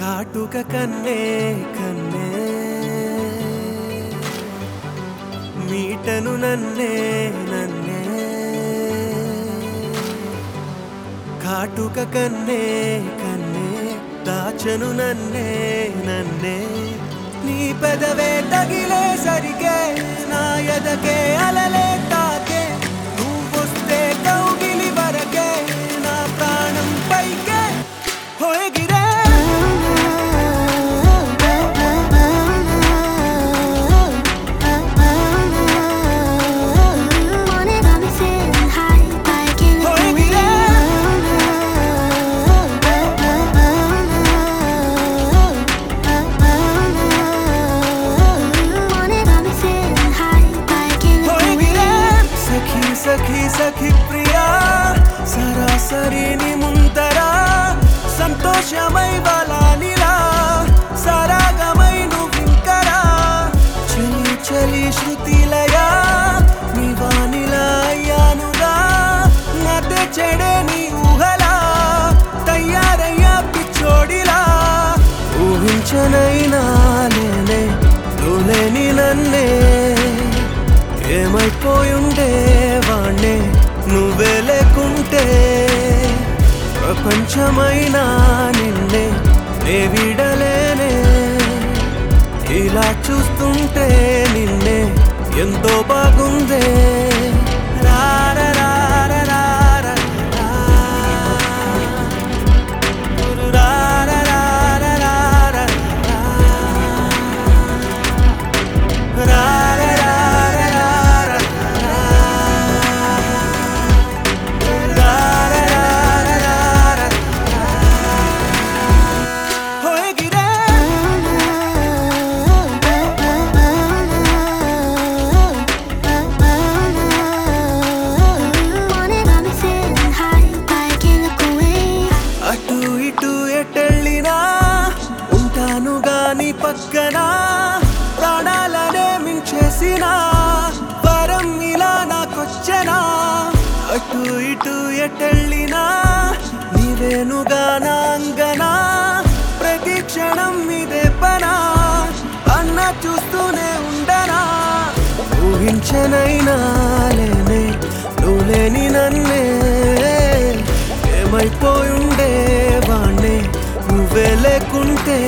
కాటుక కన్నే కన్నే మీటను నన్నే నన్నే కాటుక కన్నే కన్నే దాచను నన్నే నన్నే నీ పెదవే తగిలే సరిగే నా ఎదకే అలలే తాకే నువ్వొస్తే కౌగిలి వరకే నా ప్రాణం పైకే హోయగిరే Wanna got me feeling high, like in the Oh, yeah. Wanna got me feeling high, like in the హోయగిరే సఖీ సఖీ సఖీ ప్రియా సరాసరి నీ ముందరా సంతోషమై బలానిలా సరాగమై నువ్వింకరా చలి చలి శృతిలయా నీ వానిలా అయ్యానుగా నటే చెడే నీ ఊహలా తయారయ్యా పిచ్చోడిలా ఊహించనైనా నేనే నువ్వులేని నన్నే ఏమైపోయుండే వాణ్ణే నువ్వే లేకుంటే ప్రపంచమైనా నిన్నే నే విడలేనే ఇలా చూస్తుంటే నిన్నే ఎంతో బాగుందే రారరారరారరా. రారరారరారరా. రారరారరారరా. రారరారరారరా. హోయగిరే Wanna got me feeling high, like in the Kuwait. అటు ఇటు ఎటెళ్ళినా ఉంటాను గాని పక్కన ప్రాణాలనే మించేసిన వరం ఇలా నాకొచ్చనా అటు ఇటు ఎటెళ్ళినా నీవేనుగా నా అంగనా ప్రతి క్షణం ఇదే పనా అన్న చూస్తూనే ఉండనా ఊహించనైనా లేనే నువ్వు లేని నన్నే ఏమైపోయుండే వాణ్ణే నువ్వే లేకుంటే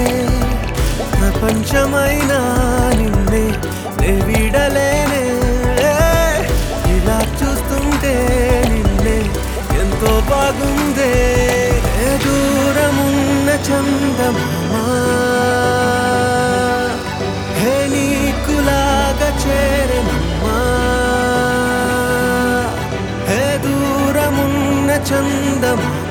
ప్రపంచమైనా నిన్నే నే వీడలేనే ఇలా చూస్తుంటే నిన్నే ఎంతో బాగుందే ఏ దూరమున్న చందమామా హే నీకులాగా చేరనమ్మా హే దూరమున్న చందమా